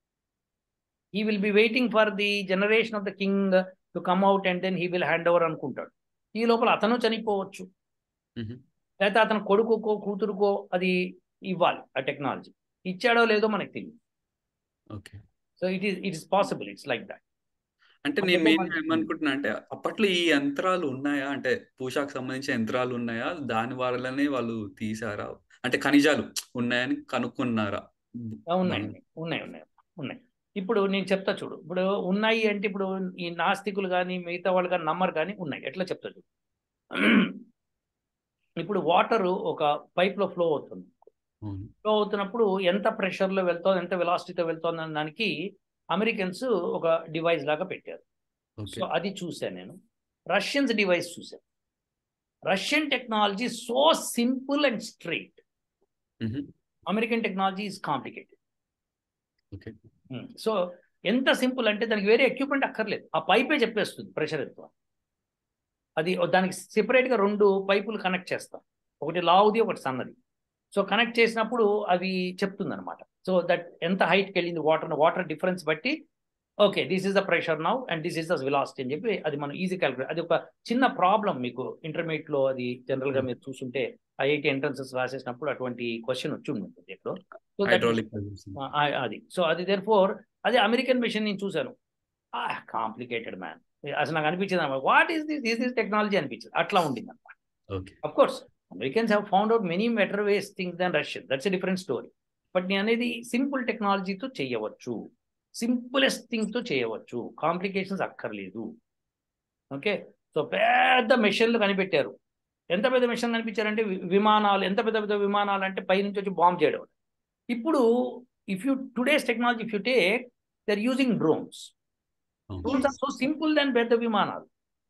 he will be waiting for the generation of the king to come out and then he will hand over అనుకుంటాడు ఈ లోపల అతను చనిపోవచ్చు లేకపోతే అతను కొడుకుకో కూతురుకో అది ఇవ్వాలి ఆ టెక్నాలజీ ఇచ్చాడో లేదో మనకు తెలియదు okay so it is it is possible it's like that అంటే నేను మెయిన్ ఏమనుకుంటున్నా అంటే అప్పట్లో ఈ యంత్రాలు ఉన్నాయా అంటే పూషాకు సంబంధించిన యంత్రాలు ఉన్నాయా దాని వల్లనే వాళ్ళు తీసారా అంటే ఖనిజాలు ఉన్నాయని కనుక్కున్నారా ఉన్నాయి ఉన్నాయి ఉన్నాయి ఉన్నాయి ఉన్నాయి ఇప్పుడు నేను చెప్తా చూడు ఇప్పుడు ఉన్నాయి అంటే ఇప్పుడు ఈ నాస్తికులు కానీ మిగతా వాళ్ళు కానీ నమ్మరు కానీ ఉన్నాయి ఎట్లా చెప్తా చూడు ఇప్పుడు వాటర్ ఒక పైప్లో ఫ్లో అవుతుంది అవును ఫ్లో అవుతున్నప్పుడు ఎంత ప్రెషర్లో వెళ్తోంది ఎంత వెలాసిటీతో వెళ్తోంది అనే దానికి అమెరికన్స్ ఒక డివైస్ లాగా పెట్టారు ఓకే సో అది చూశాను నేను రష్యన్స్ డివైస్ చూశాను Russian technology so simple and straight American technology is complicated okay so ఎంత సింపుల్ అంటే దానికి వేరే ఎక్విప్మెంట్ అక్కర్లేదు ఆ పైపే చెప్పేస్తుంది ప్రెషర్ ఎంత అది దానికి సెపరేట్గా రెండు పైపులు కనెక్ట్ చేస్తాం ఒకటి లావుది ఒకటి సన్నది సో కనెక్ట్ చేసినప్పుడు అవి చెప్తుంది అనమాట సో దట్ ఎంత హైట్కి వెళ్ళింది వాటర్ వాటర్ డిఫరెన్స్ బట్టి okay this is the pressure now and this is the velocity అని చెప్పి అది మనం ఈజీ క్యాలిక్యులేట్ అది ఒక చిన్న ప్రాబ్లం మీకు ఇంటర్మీడియట్ లో అది జనరల్ గా మీరు చూస్తుంటే ఐఐటి ఎంట్రన్సెస్ రాసేసినప్పుడు అటువంటి క్వశ్చన్ వచ్చి ఉంటుంది ఇప్పుడు సో హైడ్రాలిక్ అది సో అది దేర్ ఫోర్ అది అమెరికన్ మిషన్ నేను చూశాను కాంప్లికేటెడ్ మ్యాన్ అసలు నాకు అనిపించింది what is this is this technology అనిపించింది అట్లా ఉండింది అనమాట okay of course Americans have found out many better ways things than Russian that's a different story but నేను అనేది సింపుల్ టెక్నాలజీతో చేయవచ్చు సింపులెస్ట్ థింగ్తో చేయవచ్చు కాంప్లికేషన్స్ అక్కర్లేదు ఓకే సో పెద్ద మెషిన్లు కనిపెట్టారు ఎంత పెద్ద మిషన్ కనిపించారంటే వి- విమానాలు ఎంత పెద్ద పెద్ద విమానాలు అంటే పైనుంచి వచ్చి బాంబ్ చేయడం ఇప్పుడు if you today's technology if you take they're using drones drones are so simple than పెద్ద విమానాలు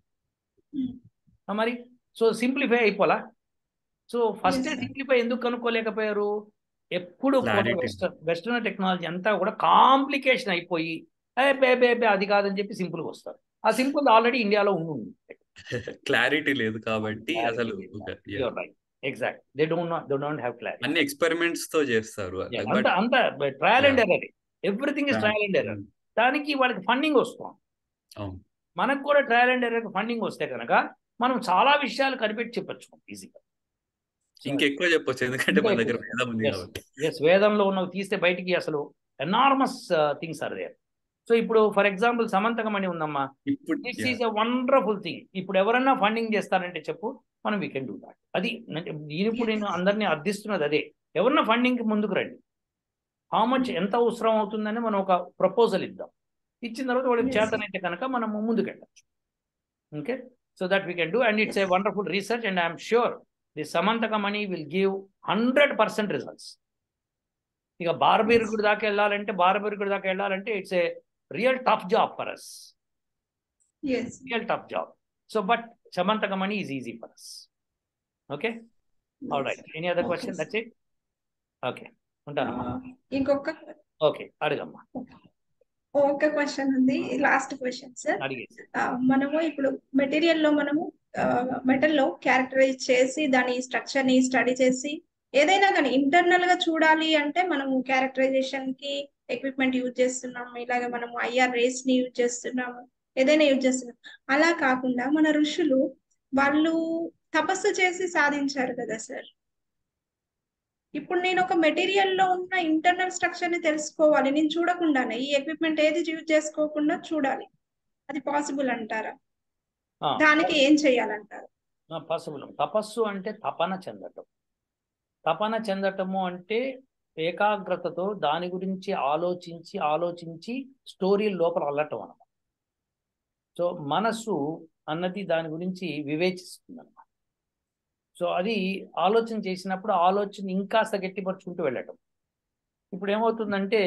Hmm. ఆ మరి సో సింప్లిఫై అయిపోలా so first Yes, sir. Simplify ఎందుకు కనుక్కోలేకపోయారు ఎప్పుడు కూడా Clarity. వెస్టర్న్ వెస్టర్న్ టెక్నాలజీ అంతా కూడా కాంప్లికేషన్ అయిపోయి ఏ బే బే బే అది కాదని చెప్పి సింపుల్గా వస్తారు ఆ సింపుల్ ఆల్రెడీ ఇండియాలో ఉంది క్లారిటీ లేదు కాబట్టి అసలు ఒక- yeah. Right exact they don't they don't have clarity అన్ని ఎక్స్పెరిమెంట్స్ తో చేస్తారు అంత అంత trial and Yeah. Error everything is Yeah. Trial and error దానికి వాళ్ళకి ఫండింగ్ వస్తుంది అవును. మనకు కూడా ట్రయల్ అండ్ ఎర్రర్ ఫండింగ్ వస్తే కనుక మనం చాలా విషయాలు కనిపెట్టి చెప్పొచ్చు ఈజీగా ఇంకెక్కువ చెప్పొచ్చు ఎందుకంటే మన దగ్గర వేదం ఉంది Yes. కాబట్టి ఎస్ వేదంలో ఉన్నవి తీస్తే బయటికి అసలు enormous things are there so ఇప్పుడు ఫర్ ఎగ్జాంపుల్ సమంతకమణి ఉందమ్మా ఇప్పుడు this is a wonderful thing ఇప్పుడు ఎవరన్నా ఫండింగ్ చేస్తారంటే చెప్పు మనం వీ కెన్ డూ దాట్ అది అంటే దీని ఇప్పుడు నేను అందరినీ అర్థిస్తున్నది అదే ఎవరన్నా ఫండింగ్కి ముందుకు రండి హౌ మచ్ ఎంత అవసరం అవుతుందని మనం ఒక ప్రపోజల్ ఇద్దాం ఇచ్చిన తర్వాత వాళ్ళకి Yes. చేతనైతే కనుక మనం ముందుకు వెళ్ళచ్చు okay so that we can do and it's a wonderful research and I'm sure the Syamantaka Mani will give hundred percent results ఇక బార్బెరుగుడి దాకా వెళ్ళాలంటే బార్బెరుగుడి దాకా వెళ్ళాలంటే it's a real tough job for us yes real tough job. So, but Samantaka money is easy for us. Okay. All right. Any other Okay, question? sir. That's it. Okay. ఉంటానమ్మా ఇంకొక okay అడగమ్మా ఒక question ఉంది last question sir అడిగేసి మనము ఇప్పుడు material లో మనము metal లో క్యారెక్టరైజ్ చేసి దాని స్ట్రక్చర్ ని స్టడీ చేసి ఏదైనా కానీ ఇంటర్నల్ గా చూడాలి అంటే మనము క్యారెక్టరైజేషన్ కి ఎక్విప్మెంట్ యూజ్ చేస్తున్నాము ఇలాగ మనము ఐఆర్ రేస్ ని యూజ్ చేస్తున్నాము ఏదైనా యూజ్ చేస్తున్నాం అలా కాకుండా మన ఋషులు వాళ్ళు తపస్సు చేసి సాధించారు కదా సార్ ఇప్పుడు నేను ఒక మెటీరియల్ లో ఉన్న ఇంటర్నల్ స్ట్రక్చర్ ని తెలుసుకోవాలి నేను చూడకుండానే ఈ ఎక్విప్మెంట్ ఏది యూజ్ చేసుకోకుండా చూడాలి అది పాసిబుల్ అంటారా దానికి ఏం చేయాలంటారు పాసిబుల్ తపస్సు అంటే తపన చెందటం తపన చెందటము అంటే ఏకాగ్రతతో దాని గురించి ఆలోచించి ఆలోచించి స్టోరీ లోపల అల్లటం అన్నమాట సో మనస్సు అన్నది దాని గురించి వివేచిస్తుంది అనమాట సో అది ఆలోచన చేసినప్పుడు ఆలోచన ఇంకాస్త గట్టిపరుచుకుంటూ వెళ్ళటం ఇప్పుడు ఏమవుతుందంటే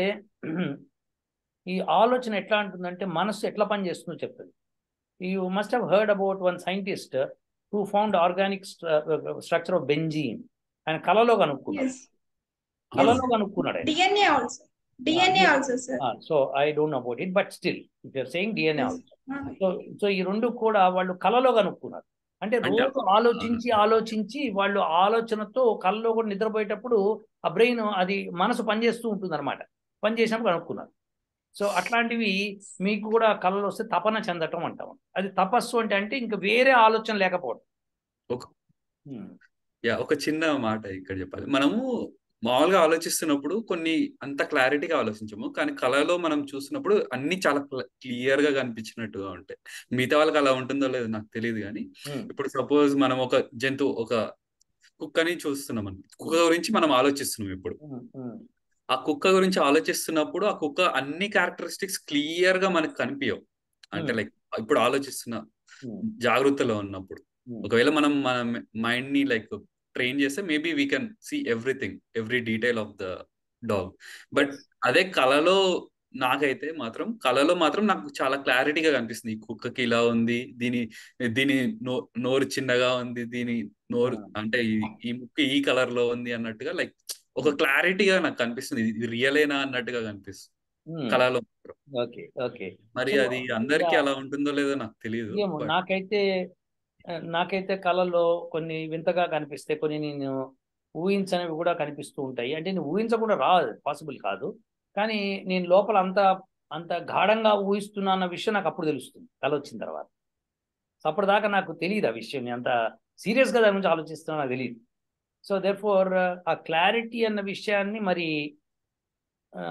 ఈ ఆలోచన ఎట్లా అంటుందంటే మనస్సు ఎట్లా పనిచేస్తుందో చెప్తుంది you must have heard about one scientist who found organic structure of benzene ఆయన కళలో కనుక్కున్నాడు ఎస్ కళలో కనుక్కున్నాడు ఆయన DNA also DNA also sir so I don't know about it but still if you're saying DNA also so so ఈ రెండు కూడా వాళ్ళు కళలో కనుక్కున్నారు అంటే అంటే- రోజు ఆలోచించి ఆలోచించి వాళ్ళు ఆలోచనతో కళ్ళలో కూడా నిద్రపోయేటప్పుడు ఆ బ్రెయిన్ అది మనసు పనిచేస్తూ ఉంటుంది అనమాట పనిచేసినప్పుడు కనుక్కున్నారు సో అట్లాంటివి మీకు కూడా కళలు వస్తే తపన చెందటం అంటాం అది తపస్సు అంటే అంటే ఇంకా వేరే ఆలోచన లేకపోవడం ఒక- Hmm. యా ఒక చిన్న మాట ఇక్కడ చెప్పాలి మనము మామూలుగా ఆలోచిస్తున్నప్పుడు కొన్ని అంత క్లారిటీగా ఆలోచించము కానీ కళలో మనం చూస్తున్నప్పుడు అన్ని చాలా క్లియర్ గా కనిపించినట్టుగా ఉంటాయి మిగతా వాళ్ళకి అలా ఉంటుందో లేదో నాకు తెలియదు కానీ Hmm. ఇప్పుడు సపోజ్ మనం ఒక జంతువు ఒక కుక్కని చూస్తున్నాం మనం కుక్క గురించి మనం ఆలోచిస్తున్నాం ఇప్పుడు Hmm. Hmm. ఆ కుక్క గురించి ఆలోచిస్తున్నప్పుడు ఆ కుక్క అన్ని క్యారెక్టరిస్టిక్స్ క్లియర్ గా మనకు కనిపించవు అంటే Hmm. లైక్ ఇప్పుడు ఆలోచిస్తున్న Hmm. జాగ్రత్తలో ఉన్నప్పుడు Hmm. ఒకవేళ మనం మన మైండ్ ని లైక్ ట్రైన్ చేస్తే maybe we can see everything every detail of the dog but అదే కళలో నాకైతే మాత్రం కళలో మాత్రం నాకు చాలా క్లారిటీగా కనిపిస్తుంది ఈ కుక్కకి ఇలా ఉంది దీని దీని నో నోరు చిన్నగా ఉంది దీని నోరు Hmm. అంటే ఈ- ఈ ముక్కు ఈ కలర్ లో ఉంది అన్నట్టుగా లైక్ ఒక క్లారిటీగా నాకు కనిపిస్తుంది ఇది రియలేనా అన్నట్టుగా కనిపిస్తుంది Hmm. కళలో మాత్రం ఓకే ఓకే మరి So, అది అందరికీ yeah. అలా ఉంటుందో లేదో నాకు తెలియదు ఏమో But- నాకైతే ఆ, నాకైతే కళలో కొన్ని వింతగా కనిపిస్తే కొన్ని నేను ఊహించనివి కూడా కనిపిస్తూ ఉంటాయి అంటే నేను ఊహించకుండా రాదు పాసిబుల్ కాదు కానీ నేను లోపల అంత అంత గాఢంగా ఊహిస్తున్నా అన్న విషయం నాకు అప్పుడు తెలుస్తుంది కళ వచ్చిన తర్వాత సో అప్పటిదాకా నాకు తెలియదు ఆ విషయం నేను అంత సీరియస్గా దాని గురించి ఆలోచిస్తున్నా నాకు తెలియదు సో దేర్ ఫోర్ ఆ క్లారిటీ అన్న విషయాన్ని మరి ఆ,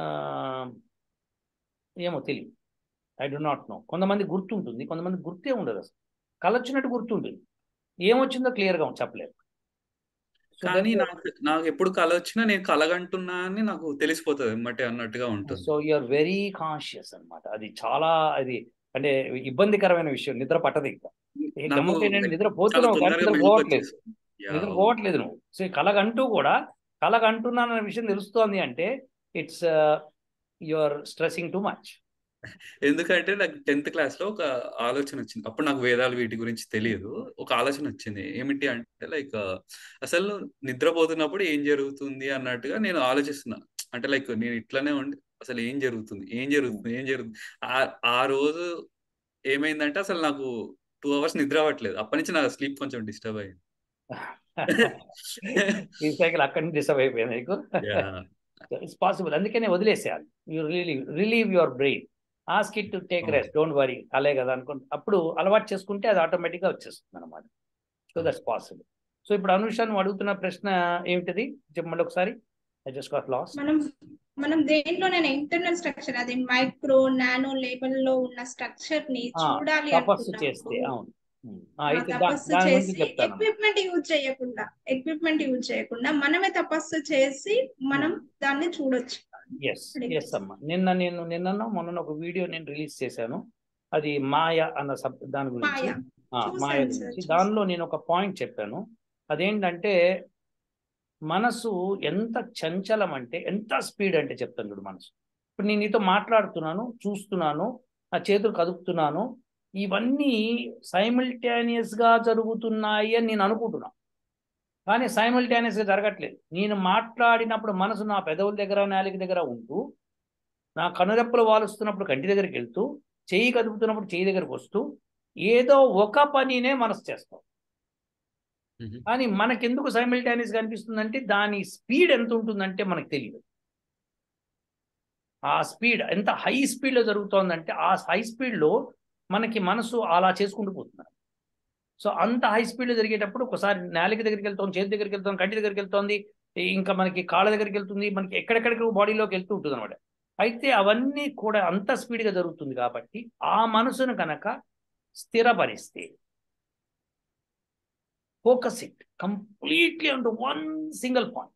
ఏమో తెలియదు ఐ డు నాట్ నో కొంతమంది గుర్తుంటుంది కొంతమంది గుర్తే ఉండదు అసలు కళ వచ్చినట్టు గుర్తుంటుంది ఏమొచ్చిందో క్లియర్గా చెప్పలేరు So కానీ therefore- నాకు నాకు ఎప్పుడు కళ వచ్చినా నేను కలగంటున్నా అని నాకు తెలిసిపోతుంది ఎమ్మటే అన్నట్టుగా ఉంటుంది సో యూఆర్ వెరీ కాన్షియస్ అన్నమాట అది చాలా అది అంటే ఇబ్బందికరమైన విషయం నిద్ర పట్టదు ఇంకా ఏ నాకు గమ్మత్తు ఏంటంటే నిద్ర చాలా పోతున్నావు కానీ తొందరగా నిద్ర మెలుకువ పోవట్లేదు వచ్చేస్తుంది. Yeah. నిద్ర పోవట్లేదు నువ్వు సో ఈ కలగంటూ కూడా కలగంటున్నానన్న విషయం తెలుస్తోంది అంటే it's your stressing too much ఎందుకంటే నాకు టెన్త్ క్లాస్ లో ఒక ఆలోచన వచ్చింది అప్పుడు నాకు వేదాలు వీటి గురించి తెలియదు ఒక ఆలోచన వచ్చింది ఏమిటి అంటే లైక్ అసలు నిద్రపోతున్నప్పుడు ఏం జరుగుతుంది అన్నట్టుగా నేను ఆలోచిస్తున్నా అంటే లైక్ నేను ఇట్లానే ఉండి అసలు ఏం జరుగుతుంది ఏం జరుగుతుంది ఏం జరుగుతుంది ఆ ఆ రోజు ఏమైందంటే అసలు నాకు టూ అవర్స్ నిద్ర అవ్వట్లేదు అప్పటి నుంచి నా స్లీప్ కొంచెం డిస్టర్బ్ అయ్యింది ఈ సైకిల్ అక్కడి నుంచి డిస్టర్బ్ అయిపోయింది నీకు ఇట్స్ పాసిబుల్ అందుకనే వదిలేసేయాలి you relieve relieve your brain ask it to take Okay. Rest don't worry అలే కదా అనుకుంటే అప్పుడు అలవాటు చేసుకుంటే అది ఆటోమేటిక్గా వచ్చేస్తుంది అనమాట సో దట్స్ పాసిబుల్ సో ఇప్పుడు అనుష నువ్వు అడుగుతున్న ప్రశ్న ఏమిటిది చెప్పండి ఒకసారి ఐ జస్ట్ గాట్ లాస్ మనం మనం దేంట్లోనైనా ఇంటర్నల్ స్ట్రక్చర్ అది మైక్రో నానో లెవెల్ లో ఉన్న స్ట్రక్చర్ ని ఆ, చూడాలి తపస్సు చేస్తే అనుకున్నప్పుడు అవును ఉమ్. ఆ, ఆ అయితే దా- తపస్సు దాని గురించి చేసి చెప్తాను ఎక్విప్మెంట్ యూజ్ చేయకుండా ఎక్విప్మెంట్ యూజ్ చేయకుండా మనమే తపస్సు చేసి మనం దాన్ని చూడొచ్చు ఎస్ ఎస్ అమ్మా నిన్న నేను నిన్న మొన్న ఒక వీడియో నేను రిలీజ్ చేశాను అది మాయ అన్న సబ్ దాని గురించి మాయ ఆ, చూశాను మాయ సార్, గురించి చూశాను. దానిలో నేను ఒక పాయింట్ చెప్పాను అదేంటంటే మనసు ఎంత చంచలం అంటే ఎంత స్పీడ్ అంటే చెప్తాను చూడు మనసు ఇప్పుడు నేను నీతో మాట్లాడుతున్నాను చూస్తున్నాను నా చేతులు కదుపుతున్నాను ఇవన్నీ simultaneous గా జరుగుతున్నాయి అని నేను అనుకుంటున్నాను కానీ simultaneous గా జరగట్లేదు నేను మాట్లాడినప్పుడు మనసు నా పెదవుల దగ్గర నాలుగు దగ్గర ఉంటూ నా కనురెప్పలు వాలుస్తున్నప్పుడు కంటి దగ్గరికి వెళ్తూ చెయ్యి కదుపుతున్నప్పుడు చెయ్యి దగ్గరికి వస్తూ ఏదో ఒక పనినే మనసు చేస్తాం మ్మ్. కానీ మనకెందుకు సైమిల్టేనియస్గా అనిపిస్తుందంటే దాని స్పీడ్ ఎంత ఉంటుందంటే మనకు తెలియదు ఆ స్పీడ్ ఎంత హై స్పీడ్లో జరుగుతోందంటే ఆ హై స్పీడ్లో మనకి మనసు అలా చేసుకుంటూ పోతున్నారు సో అంత హై స్పీడ్లో జరిగేటప్పుడు ఒకసారి నాలిక దగ్గరికి వెళ్తాం చేతి దగ్గరికి వెళ్తాం కంటి దగ్గరికి వెళ్తోంది ఇంకా మనకి కాళ్ళ దగ్గరికి వెళ్తుంది మనకి ఎక్కడెక్కడికి బాడీలోకి వెళ్తూ ఉంటుంది అనమాట అయితే అవన్నీ కూడా అంత స్పీడ్గా జరుగుతుంది కాబట్టి ఆ మనసును కనుక స్థిరపరిస్తే focus it completely on one single point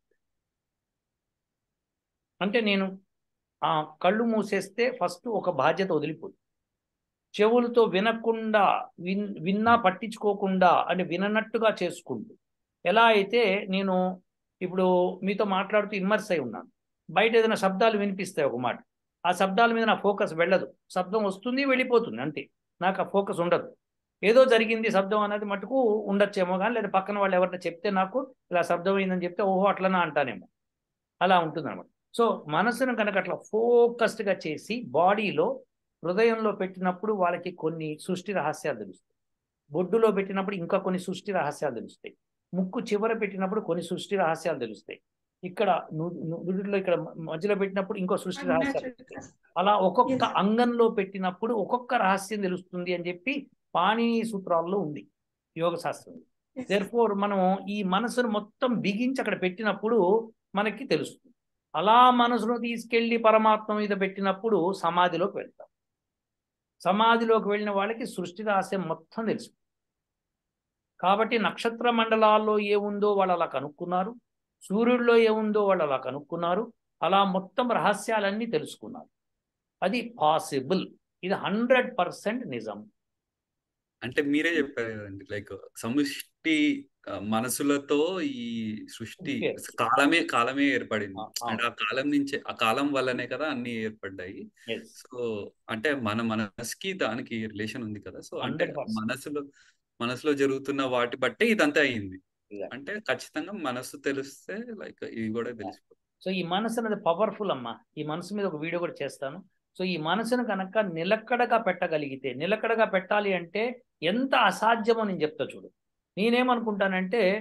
అంటే నేను ఆ కళ్ళు మూసేస్తే ఫస్ట్ ఒక బాధ్యత వదిలిపోతుంది చెవులతో వినకుండా విన్ విన్నా పట్టించుకోకుండా అంటే విననట్టుగా చేసుకుంటూ ఎలా అయితే నేను ఇప్పుడు మీతో మాట్లాడుతూ ఇమ్మర్స్ అయి ఉన్నాను బయట ఏదైనా శబ్దాలు వినిపిస్తాయి ఒక మాట ఆ శబ్దాల మీద నా ఫోకస్ వెళ్ళదు శబ్దం వస్తుంది వెళ్ళిపోతుంది అంతే నాకు ఆ ఫోకస్ ఉండదు ఏదో జరిగింది శబ్దం అనేది మటుకు ఉండొచ్చేమో కానీ లేదా పక్కన వాళ్ళు ఎవరైనా చెప్తే నాకు ఇలా శబ్దం అయిందని చెప్తే ఓహో అట్లనా అంటానేమో అలా ఉంటుంది అనమాట సో మనసును కనుక అట్లా ఫోకస్డ్గా చేసి బాడీలో హృదయంలో పెట్టినప్పుడు వాళ్ళకి కొన్ని సృష్టి రహస్యాలు తెలుస్తాయి బొడ్డులో పెట్టినప్పుడు ఇంకా కొన్ని సృష్టి రహస్యాలు తెలుస్తాయి ముక్కు చివర పెట్టినప్పుడు కొన్ని సృష్టి రహస్యాలు తెలుస్తాయి ఇక్కడ ను- ను- నుదుటిలో ఇక్కడ మధ్యలో పెట్టినప్పుడు ఇంకో సృష్టి రహస్యాలు తెలుస్తాయి అలా ఒక్కొక్క Yes. అంగంలో పెట్టినప్పుడు ఒక్కొక్క రహస్యం తెలుస్తుంది అని చెప్పి పాణిని సూత్రాల్లో ఉంది యోగ శాస్త్రం Yes. దేర్ఫోర్ మనం ఈ మనసును మొత్తం బిగించి అక్కడ పెట్టినప్పుడు మనకి తెలుస్తుంది అలా మనసును తీసుకెళ్లి పరమాత్మ మీద పెట్టినప్పుడు సమాధిలోకి వెళ్తాం సమాధిలోకి వెళ్ళిన వాళ్ళకి సృష్టి రహస్యం మొత్తం తెలుసు కాబట్టి నక్షత్ర మండలాల్లో ఏముందో వాళ్ళు అలా కనుక్కున్నారు సూర్యుడిలో ఏముందో వాళ్ళు అలా కనుక్కున్నారు అలా మొత్తం రహస్యాలన్నీ తెలుసుకున్నారు అది పాసిబుల్ ఇది హండ్రెడ్ పర్సెంట్ నిజం అంటే మీరే చెప్పారు కదండి లైక్ సమిష్టి ఆ, మనసులతో ఈ సృష్టి Yes. కాలమే కాలమే ఏర్పడింది ఆ, అవును. అంటే ఆ కాలం నుంచే ఆ కాలం వల్లనే కదా అన్ని ఏర్పడ్డాయి Yes. సో అంటే మన మనసుకి దానికి రిలేషన్ ఉంది కదా సో అంటే 100%. మనసులో మనసులో జరుగుతున్న వాటి బట్టే ఇదంతా అయింది Yeah. అంటే ఖచ్చితంగా మనసు తెలిస్తే లైక్ ఇది కూడా తెలిసిపోతుంది సో ఈ మనసు అనేది పవర్ఫుల్ అమ్మా ఈ మనసు మీద ఒక వీడియో కూడా చేస్తాను సో ఈ మనసును కనుక నిలకడగా పెట్టగలిగితే నిలకడగా పెట్టాలి అంటే ఎంత అసాధ్యమో నేను చెప్తా చూడు నేనేమనుకుంటానంటే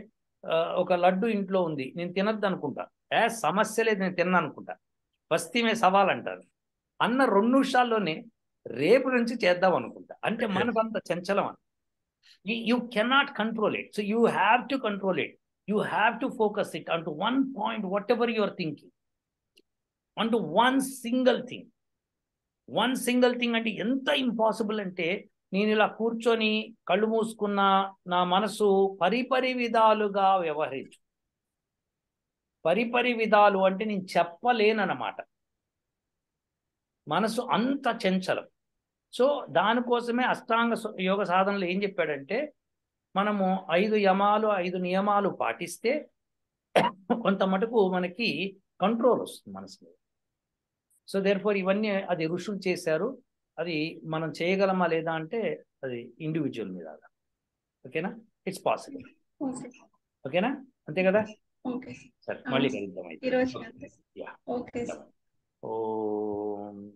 ఆ, ఒక లడ్డు ఇంట్లో ఉంది నేను తినద్దు అనుకుంటా ఏ సమస్య లేదు నేను తిన్నా అనుకుంటా బస్తీమే సవాల్ అంటారు అన్న రెండు నిమిషాల్లోనే రేపు నుంచి చేద్దాం అనుకుంటా అంటే మనకు అంత చంచలం అని you cannot control it so you have to control it you have to focus it అంటూ one point whatever your thinking అంటూ one single thing one single thing అంటే ఎంత ఇంపాసిబుల్ అంటే నేను ఇలా కూర్చొని కళ్ళు మూసుకున్న నా మనసు పరిపరి విధాలుగా వ్యవహరించు పరిపరి విధాలు అంటే నేను చెప్పలేనన్నమాట మనసు అంత చంచలం సో దానికోసమే అష్టాంగ స- యోగ సాధనలో ఏం చెప్పాడంటే మనము ఐదు యమాలు ఐదు నియమాలు పాటిస్తే కొంత మటుకు మనకి కంట్రోల్ వస్తుంది మనసు మీద సో దేర్ ఫోర్ ఇవన్నీ అది ఋషులు చేశారు అది మనం చేయగలమా లేదా అంటే అది ఇండివిజువల్ మీద ఆధారం. ఓకేనా ఇట్స్ పాసిబుల్ ఓకే ఓకేనా అంతే కదా ఓకే సరే మళ్ళీ కలుద్దాం అయితే ఈ రోజు అంతే Yeah. ఓకే ఓ